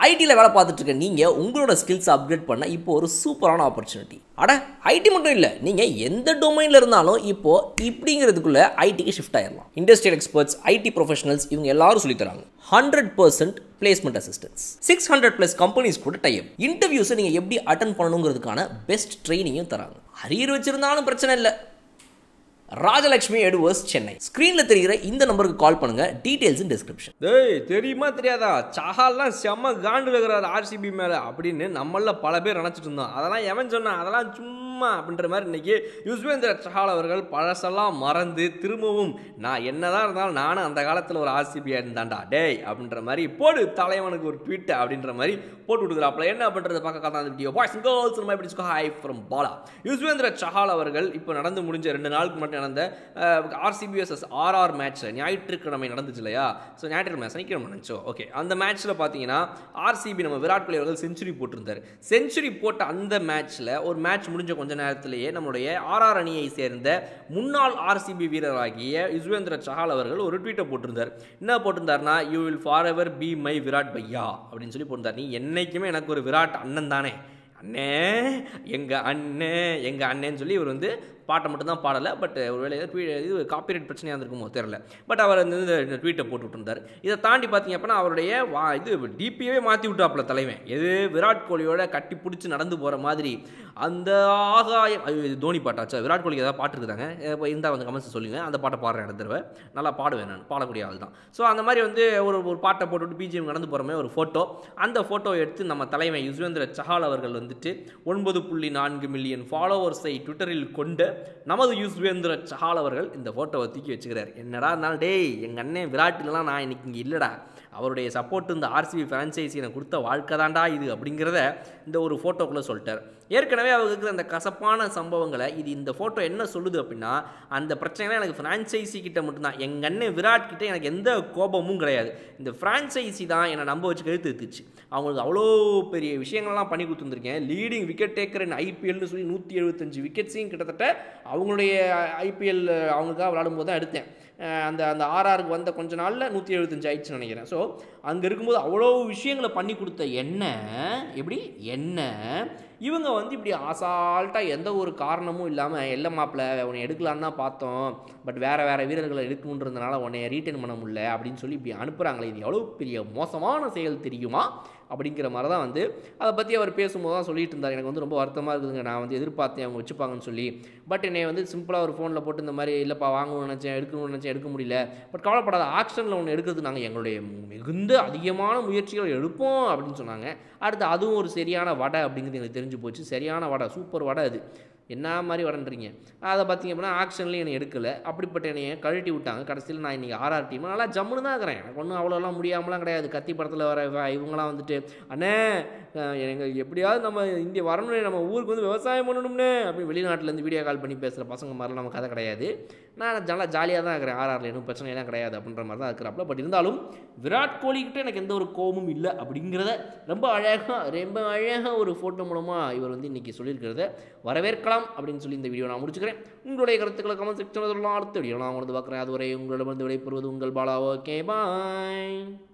ஐடியில் வேலை பார்த்துட்டு இருக்க நீங்கள் உங்களோட ஸ்கில்ஸ் அப்கிரேட் பண்ண இப்போ ஒரு சூப்பரான ஆப்பர்ச்சுனிட்டி அட ஐடி மட்டும் இல்லை நீங்கள் எந்த டொமைனில் இருந்தாலும் இப்போ இப்படிங்கிறதுக்குள்ள ஐடிக்கு ஷிஃப்ட் ஆயிடலாம் இண்டஸ்ட்ரியல் எக்ஸ்பர்ட்ஸ் ஐடி ப்ரொஃபஷனல்ஸ் இவங்க எல்லாரும் சொல்லித் தராங்க hundred percent placement assistance six hundred plus companies கூட டைப் இன்டர்வியூஸை நீங்கள் எப்படி அட்டன் பண்ணணுங்கிறதுக்கான பெஸ்ட் ட்ரைனிங்கும் தராங்க அரியர் வச்சிருந்தாலும் பிரச்சனை இல்லை ராஜலட்சுமி எடுவர்ஸ் சென்னை ஸ்க்ரீனில் தெரிகிற இந்த நம்பருக்கு கால் பண்ணுங்க டீடைல்ஸ் இன் டிஸ்கிரிப்ஷன் டேய் தெரியுமா தெரியாதா சஹால்லாம் செம்ம காண்டு இருக்கிறார் ஆர்சிபி மேலே அப்படின்னு நம்மள பல பேர் நினச்சிட்டு இருந்தோம் அதெல்லாம் எவன் சொன்னான் அதெல்லாம் சும்மா அப்படின்ற மாதிரி இன்னைக்கு யுஸ்வேந்திர சஹால் அவர்கள் பழசெல்லாம் மறந்து திரும்பவும் நான் என்னதான் இருந்தாலும் நானும் அந்த காலத்தில் ஒரு ஆர்சிபியாக இருந்தாண்டா டேய் அப்படின்ற மாதிரி போடு தலைவனுக்கு ஒரு ட்வீட் அப்படின்ற மாதிரி போட்டு விடுக்கிறாப்புல என்ன பண்ணுறது பார்க்க காத்தா அந்த வீடியோ பாய்ஸ் கேர்ள்ஸ் நம்ம எப்படி ஹை ஃப்ரம் பாலா யுஸ்வேந்திர சஹால் அவர்கள் இப்போ நடந்து முடிஞ்ச ரெண்டு நாளுக்கு மட்டும் நடந்த ஆர்சிபி வர்சஸ் ஆர்ஆர் மேட்ச் ஞாயிற்றுக்கிழமை நடந்துச்சு இல்லையா ஸோ ஞாயிற்றுக்கிழமை சனிக்கிழமை நினச்சோ ஓகே அந்த மேட்ச்சில் பார்த்தீங்கன்னா ஆர்சிபி நம்ம விராட் கோலி அவர்கள் செஞ்சுரி போட்டிருந்தார் செஞ்சுரி போட்ட அந்த மேட்ச்சில் ஒரு மேட்ச் முடிஞ்ச கொஞ்ச நேரத்திலேயே நம்மளுடைய ஆர்ஆர் அணியை சேர்ந்த முன்னாள் ஆர்சிபி வீரராகிய யுஸ்வேந்திர சஹால் அவர்கள் ஒரு ட்வீட்டை போட்டிருந்தார் என்ன போட்டிருந்தாருன்னா you will forever be my Virat bhaiya அப்படின்னு சொல்லி போட்டிருந்தார் நீ என்னைக்குமே எனக்கு ஒரு விராட் அண்ணன் தானே அண்ணே எங்கள் அண்ணே எங்கள் அண்ணேன்னு சொல்லி இவர் வந்து பாட்டை மட்டும் தான் பாடலை பட் ஒருவேளை ஏதோ tweet- இது காப்பிரைட் பிரச்சனையாக இருந்திருக்குமோ தெரில பட் அவர் வந்து இந்த ட்வீட்டை போட்டு விட்டுருந்தார் இதை தாண்டி பார்த்தீங்க அப்படின்னா அவருடைய வா இது டிபியே மாற்றி விட்டாப்புல தலைவன் எது விராட் கோலியோட கட்டி பிடிச்சி நடந்து போகிற மாதிரி அந்த ஆகாயம் ஐயோ, இது தோனி பாட்டாச்சா விராட் கோலிக்கு ஏதாவது பாட்டு இருக்குதாங்க இப்போ இருந்தால் வந்து கமெண்ட்ஸ் சொல்லுங்க அந்த பாட்டை பாடுறேன் அடுத்த தடவை நல்லா பாடுவேன் நான் பாடக்கூடிய ஆள் தான் ஸோ அந்த மாதிரி வந்து ஒரு ஒரு பாட்டை போட்டுவிட்டு பிஜிஎம் நடந்து போகிற மாதிரி ஒரு ஃபோட்டோ அந்த ஃபோட்டோவை எடுத்து நம்ம தலைவன் யுஸ்வேந்திர சஹால் அவர்கள் வந்துட்டு ஒன்பது புள்ளி நான்கு மில்லியன் ஃபாலோவர்ஸை ட்விட்டரில் கொண்ட நமது யுஸ்வேந்திர சஹால் அவர்கள் இந்த ஃபோட்டோவை தூக்கி வச்சுக்கிறார் என்னடா இருந்தாலும் டேய் எங்கள் அண்ணன் விராட்டிலலாம் நான் இன்னைக்கு இங்கே இல்லைடா அவருடைய சப்போர்ட் இந்த ஆர்சிபி ஃப்ரான்ச்சைஸி எனக்கு கொடுத்த வாழ்க்கை தாண்டா இது அப்படிங்கிறத இந்த ஒரு ஃபோட்டோக்குள்ளே சொல்லிட்டார் ஏற்கனவே அவருக்கு இருக்கிற அந்த கசப்பான சம்பவங்களை இது இந்த ஃபோட்டோ என்ன சொல்லுது அப்படின்னா அந்த பிரச்சனைலாம் எனக்கு ஃப்ரான்ச்சைசி கிட்ட மட்டும்தான் எங்கள் அண்ணன் விராட் கிட்ட எனக்கு எந்த கோபமும் கிடையாது இந்த ஃப்ரான்ச்சைசி தான் என்னை நம்ப வச்சு கழுத்து எடுத்துச்சு அவங்களுக்கு அவ்வளோ பெரிய விஷயங்கள்லாம் பண்ணி கொடுத்துருந்துருக்கேன் லீடிங் விக்கெட் டேக்கர் இன் ஐபிஎல்னு சொல்லி நூற்றி எழுபத்தஞ்சு விக்கெட்ஸையும் கிட்டத்தட்ட அவங்களுடைய ஐபிஎல் அவங்களுக்காக விளாடும் போது தான் எடுத்தேன் அஹ் அந்த அந்த ஆர்ஆருக்கு வந்த கொஞ்ச நாளில் நூற்றி எழுபத்தஞ்சு ஆயிடுச்சுன்னு நினைக்கிறேன் ஸோ அங்கே இருக்கும்போது அவ்வளோ விஷயங்களை பண்ணி கொடுத்த என்ன எப்படி என்ன இவங்க வந்து இப்படி அசால்ட்டாக எந்த ஒரு காரணமும் இல்லாமல் எல்ல மாப்பிள்ள உன்னை எடுக்கலான்னு தான் பார்த்தோம் பட் வேறு வேறு வீரர்களை எடுக்கணுன்றதுனால உன்னை ரீட்டைன் பண்ண முடியல அப்படின்னு சொல்லி இப்படி அனுப்புகிறாங்களே இது எவ்வளோ பெரிய மோசமான செயல் தெரியுமா அப்படிங்கிற மாதிரி தான் வந்து அதை பற்றி அவர் பேசும்போது தான் சொல்லிட்டு இருந்தார் எனக்கு வந்து ரொம்ப வருத்தமாக இருக்குதுங்க நான் வந்து எதிர்பார்த்தேன் அவங்க வச்சுப்பாங்கன்னு சொல்லி பட் என்னை வந்து சிம்பிளாக ஒரு ஃபோனில் போட்டு இந்த மாதிரி இல்லைப்பா வாங்கணும்னு நினச்சேன் எடுக்கணும்னு நினச்சேன் எடுக்க முடியல பட் கவலைப்படாத ஆக்ஷனில் ஒன்று எடுக்கிறது நாங்கள் எங்களுடைய மிகுந்த அதிகமான முயற்சிகள் எடுப்போம் அப்படின்னு சொன்னாங்க அடுத்து அதுவும் ஒரு சரியான வடை அப்படிங்கிறது எனக்கு தெரிஞ்சு போச்சு சரியான வடை சூப்பர் வடை அது என்ன மாதிரி வடன்றீங்க அதை பார்த்தீங்க அப்படின்னா ஆக்ஷன்லேயும் என்னை எடுக்கலை அப்படிப்பட்ட என்னைய கழட்டி விட்டாங்க கடைசியில் நான் இன்றைக்கி ஆர்ஆர் டீம் நல்லா ஜம்முன்னு தான் இருக்கிறேன் எனக்கு ஒன்றும் அவ்வளோலாம் முடியாமலாம் கிடையாது கத்தி படத்தில் வர இவ- இவங்களாம் வந்துட்டு அண்ணே அஹ் எனக்கு எப்படியாவது நம்ம இங்கே வரணும்னே நம்ம ஊருக்கு வந்து விவசாயம் பண்ணணும்னே அப்படி வெளிநாட்டிலேருந்து வீடியோ கால் பண்ணி பேசுகிற பசங்க மாதிரிலாம் நம்ம கதை கிடையாது நான் நல்லா ஜாலியாக தான் இருக்கிறேன் ஆர்ஆரில் எதுவும் பிரச்சனையெல்லாம் கிடையாது அப்படின்ற மாதிரி தான் இருக்கிறாப்புல பட் இருந்தாலும் விராட் கோலி கிட்ட எனக்கு எந்த ஒரு கோபமும் இல்லை அப்படிங்கிறத ரொம்ப அழகாக ரொம்ப அழகாக ஒரு ஃபோட்டோ மூலமாக இவர் வந்து இன்றைக்கி சொல்லியிருக்கிறத வரவேற்கலாம் அப்படின்னு சொல்லி இந்த வீடியோ நான் முடிச்சுக்கிறேன் உங்களுடைய கருத்துக்களை கமெண்ட் செக்ஷனில் சொல்லலாம் அடுத்த வீடியோ நான் வந்து பார்க்குறேன் அதுவரை உங்களிடமிருந்து விடைபெறுவது உங்கள் பாலா ஓகே பாய்